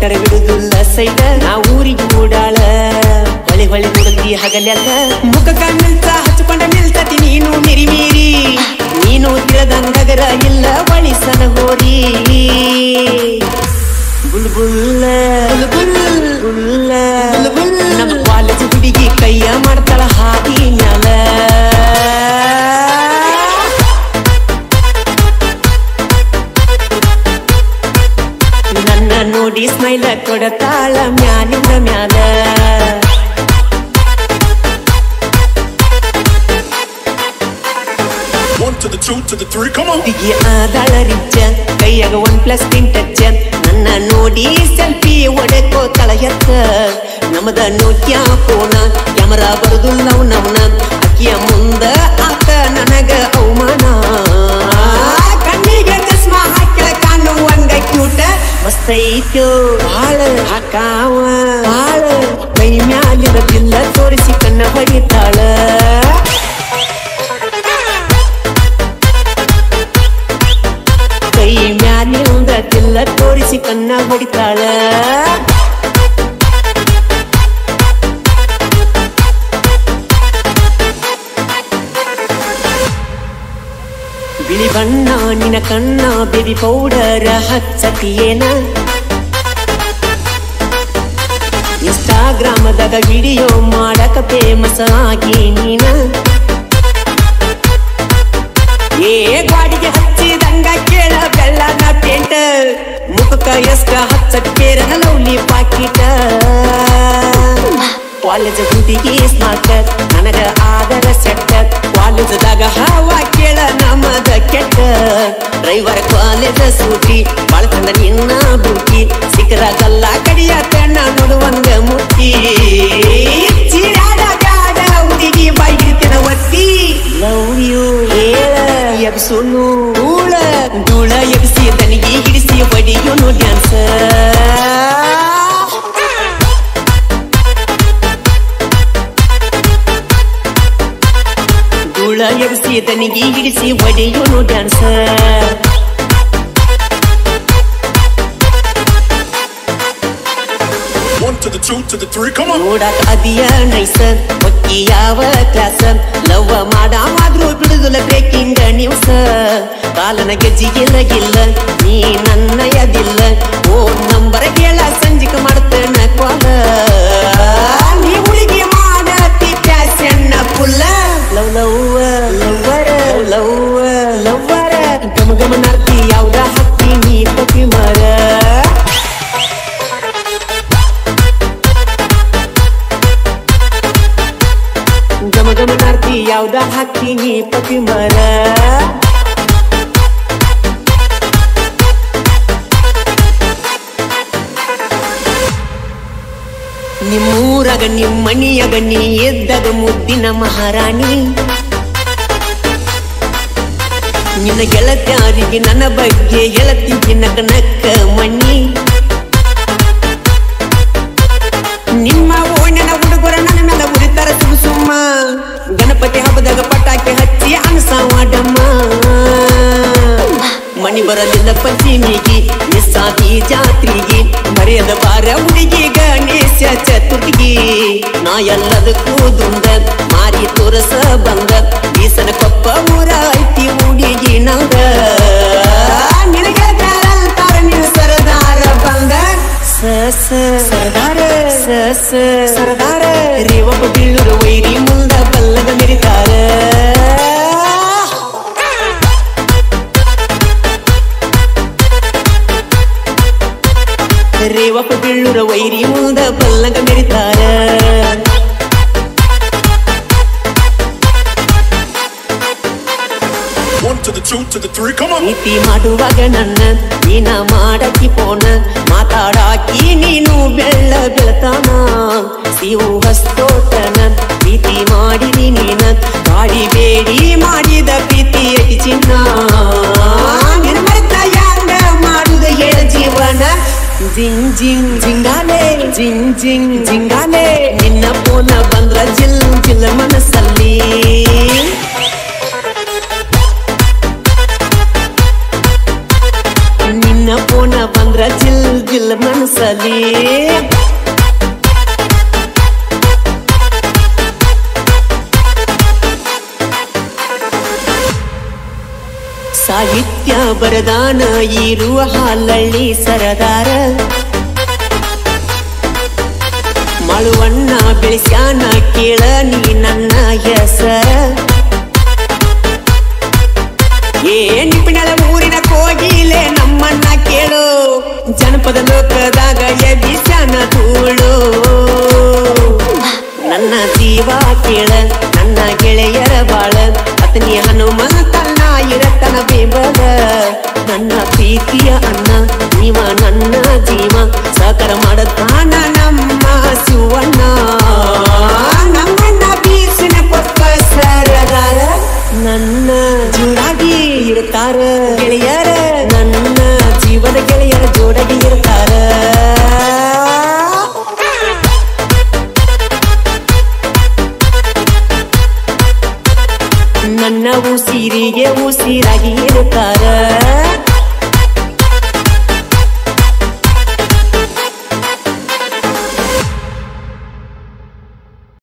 ಕೊಟ್ಟರ ಬಿಡುದಿಲ್ಲ ಸೈಡ ನಾ ಊರಿಗೆ ಓಡಾಳ ಹೊಳಿ ಹೊಳಿ ನೋಡತಿ ಹಗಲೆಲ್ಲ ಮುಖಕ್ಕ ಮಿಲ್ತ ಹಚ್ಕೊಂಡ ನಿಲ್ತತಿ ನೀನು ಮಿರಿ ಮೀರಿ ನೀನು ತಿಳದಂಗಗರ ಇಲ್ಲ ಬಳಿಸನ ಹೋರಿ ಬುಲ್ಬುಲ್ಲ ಬುಲ್ಬುಲ್ಲ ನಮ್ಮ ಕಾಲೇಜ್ ಹುಡುಗಿ ಕೈಯ ಮಾಡ್ತಾಳ ಹಾದಿ ಮ್ಯಾಲ ನನ್ನ ನೋಡಿ ಸ್ಮೈಲ ಕೊಡತಾಳ ಮ್ಯಾಲಿಂದ ಮ್ಯಾಲ One to the two to the three, come on. ಹುಡುಗಿ ಆದಾಳ ರಿಚ್ಚ ಕೈಯಾಗ ಒನ್ ಪ್ಲಸ್ ತಿನ್ ಟಚ್ ನನ್ನ ನೋಡಿ ಸೆಲ್ಫಿ ಒಡೆಕೋತಾಳ ಎತ್ತ ನಮದ ನೋಕ್ಯಾ ಫೋನ ಕ್ಯಾಮರಾ ಬರುದು ನಾವು ನಮ್ನ ಅಕ್ಕಿಯ ಮುಂದ ಆತ ನನಗ ಅವಮಾನ ಕಣ್ಣಿಗೆ ಚಸ್ಮಾ ಹಾಕ್ಯ ಕಾಣುವಂಗ ಕ್ಯೂಟ ಮಸ್ತ್ ಐತ್ಯೋ ಬಾಳ ಹಾಕಾವ ಬಾಳ ಕೈ ಮ್ಯಾಲಿರದಿಲ್ಲ ತೋರಿಸಿ ಕಣ್ಣ ಹೊಡಿತಾಳ ಕೈ ಮ್ಯಾಲಿಂದ ತಿಲ್ಲ ತೋರಿಸಿ ಕಣ್ಣ ಹೊಡಿತಾಳ ಬಿಳಿ ಬಣ್ಣ ನಿನ ಕಣ್ಣ ಬೇಬಿ ಪೌಡರ್ ಹಚ್ಚತಿಯೇನ ಇನ್ಸ್ಟಾಗ್ರಾಮದಾಗ ವಿಡಿಯೋ ಮಾಡಕ ಫೇಮಸ್ ಆಗಿ ನೀನ ಏ ಗಾಡಿಗೆ ಹಚ್ಚಿದಂಗ ಕೇಳ ಬೆಳ್ಳನ ಪೇಂಟ ಮುಖಕ್ಕ ಎಷ್ಟ ಹಚ್ಚಕ್ಕೇರನ ಲೌಲಿ ಪಾಕಿಟ ಕಾಲೇಜ್ ಹುಡುಗಿ ಸ್ಮಾರ್ಟ್ ನನಗ ಆದರ ಸೆಟ್ಟ ಕಾಲೇಜದಾಗ ಹವಾ ಕೇಳ ನಮದ ಕೆಟ್ಟ ಡ್ರೈವರ್ ಕಾಲೇಜ್ ಸೂಟಿ ಬಾಳ ಚಂದ ನಿನ್ನ ಬುಟ್ಟಿ ಸಿಕ್ಕದಾಗಲ್ಲ ಕಡಿಯ ಕಣ್ಣ ನೋಡುವಂಗ ಮುಟ್ಟಿ ಚೀರಾಡ ಬ್ಯಾಡ ಹುಡುಗಿ ಬಾಯಿರ್ತಿನ ಒತ್ತಿ ಲವ್ ಯು ಹೇಳ ಎಬ್ಸುನು ಧೂಳ ಧೂಳ ಎಬ್ಸಿ ದನಿಗೆ ಹಿಡಿಸಿ ಹೊಡಿಯೋನು ಡ್ಯಾನ್ಸ್ ಧೂಳ ಎಬ್ಸಿ ದನಿಗೆ ಹಿಡಿಸಿ ಹೊಡಿಯೋನು dance One to the two to the three, come on. ನೋಡಾಕ ಅದಿಯ ನೈಸ ಹೊಕ್ಕಿ ಯಾವ ಕ್ಲಾಸ ಲವ್ ಮಾಡಾವಾದ್ರೂ ಬಿಡುದಿಲ್ಲ ಬ್ರೇಕಿಂಗ್ ನ್ಯೂಸ್ ಕಾಲನ ಗೆಜ್ಜಿಗಿಲ್ಲ ಗಿಲ್ಲ ನೀ ನನ್ನ ಎದಿಲ್ಲ ಓ ನಂಬರ ಕೇಳ ಸಂಜಿಕ ಮಾಡ್ತೇನ ಕ್ವಾಲ ನೀ ಹುಡುಗಿ ಮಾಡತಿ ಪ್ಯಾಸನ್ನ ಫುಲ್ಲ love love lover love lover ಗಮ ಗಮ ನಾರ್ತಿ ಯಾವ್ದ ಹತ್ತಿ ನೀ ಪತಿ ಮರ ಗಮ ಗಮ ನಾರ್ತಿ ಯಾವ್ದ ಹಾಕಿ ನೀ ಪತಿ ಮರ ನಿಮ್ಮೂರಾಗ ನಿಮ್ಮ ಮನಿಯಾಗ ನೀ ಎದ್ದಾಗ ಮುದ್ದಿನ ಮಹಾರಾಣಿ ನಿನ್ನ ಗೆಳತ್ಯಾರಿಗೆ ನನ್ನ ಬಗ್ಗೆ ಗೆಳತಿ ನಕ್ಕ ನಕ್ಕ ಮಣ್ಣಿ ನಿಮ್ಮ ಓಣ್ಯನ ಹುಡುಗರ ನನ್ನ ಮೇಲೆ ಉರಿತಾರ ಸುಮ್ ಸುಮ್ಮ ಗಣಪತಿ ಹಬ್ಬದಾಗ ಪಟಾಕಿ ಹಚ್ಚಿ ಅನಸಾವಾಡಮ್ಮ ಮಣಿ ಬರಲಿಲ್ಲ ಪಂಚಮಿಗೆ ನಿಸ್ಸಾದಿ ಜಾತ್ರೆಗೆ ಮರೆಯದ ಬಾರ ಹುಡುಗಿ ಗಣೇಶ ಚತುರ್ಥಿಗೆ ನಾ ಎಲ್ಲದಕ್ಕೂ ದುಂದ ಮಾರಿ ತೋರಸ ಬಂದ ಬೀಸನ ಕೊಪ್ಪ ಊರ ಐತಿ ಹುಡುಗಿ ನಂದ ನಿನಗೆ ತಾರ ನೀವು ಸರದಾರ ಬಂದ ಸ ಸ ಸರದಾರ ಸ ಸ ಸರದಾರ ರೇವಪ್ಪ ಬೀಳೂರು ವೈರಿ ಮುಂದ ಬಲ್ಲದ ಮೆರಿತಾರ ರೇವಪ್ಪ ಬೀಳೂರ ವೈರಿ ಮುಂದ ಬಲ್ಲಗ ಮೆರಿತಾರ One to the two to the three, come on. ನೀತಿ ಮಾಡುವಾಗ ನನ್ನ ನೀನ ಮಾಡಕಿ ಫೋನ ಮಾತಾಡಾಕಿ ನೀನು ಬೆಳ್ಳ ಬೆಳತಾನ ಸಿವು ಹಸ್ತೋಟನ ಪ್ರೀತಿ ಮಾಡಿದಿ ನೀನ ಗಾಡಿ ಬೇಡಿ ಮಾಡಿದ ಪ್ರೀತಿ ಅತಿ ಚಿನ್ನ ನಿರ್ಮತ ಯಾಂಗ ಮಾಡುದ ಹೇಳ ಜೀವನ ಜಿಂಗ್ ಜಿಂಗ್ ಜಿಂಗಾಲೆ ಜಿಂಗ್ ಜಿಂಗ್ ಜಿಂಗಾಲೆ ನಿನ್ನ ಫೋನ ಬಂದ್ರ ಜಿಲ್ ಜಿಲ್ ಮನಸ್ಸಲ್ಲಿ ನಿನ್ನ ಫೋನ ಬಂದ್ರ ಜಿಲ್ ಜಿಲ್ ಮನಸ್ಸಲ್ಲಿ ಮನಸ್ಸಲ್ಲಿ ಸಾಹಿತ್ಯ ಬರದಾನ ಇರುವ ಹಾಲಳ್ಳಿ ಸರದಾರ ಮಳುವಣ್ಣ ಬೆಳೆಸ್ಯಾನ ಕೇಳ ನೀ ನನ್ನ ಹೆಸರ ಏ ನಿಪಿಣಳ ಊರಿನ ಕೋಗಿಲೆ ನಮ್ಮನ್ನ ಕೇಳು ಜನಪದ ಲೋಕದಾಗ ಎಬಿಸ್ಯಾನ ಧೂಳು ನನ್ನ ಜೀವ ಕೇಳ ನನ್ನ ಗೆಳೆಯರ ಬಾಳ ಅತನಿ ಹನುಮಂತನ ಇರತನ ಬೆಂಬಲ ನನ್ನ ಪ್ರೀತಿಯ ಅಣ್ಣ ನೀವ ನನ್ನ ಜೀವ ಸಹಕಾರ ಮಾಡತಾನ ನಮ್ಮ ಶಿವಣ್ಣ ನಮ್ಮನ್ನ ಬೀಸಿನ ಕೊಟ್ಟ ಸರದಾರ ನನ್ನ ಜೋಡಾಗಿ ಇರ್ತಾರ ಗೆಳೆಯರ ನನ್ನ ಜೀವನ ಗೆಳೆಯರ ಜೋಡಾಗಿ ಇರ್ತಾರ ನನ್ನ ಉಸಿರಿಗೆ ಉಸಿರಾಗಿ ಇರುತ್ತಾರ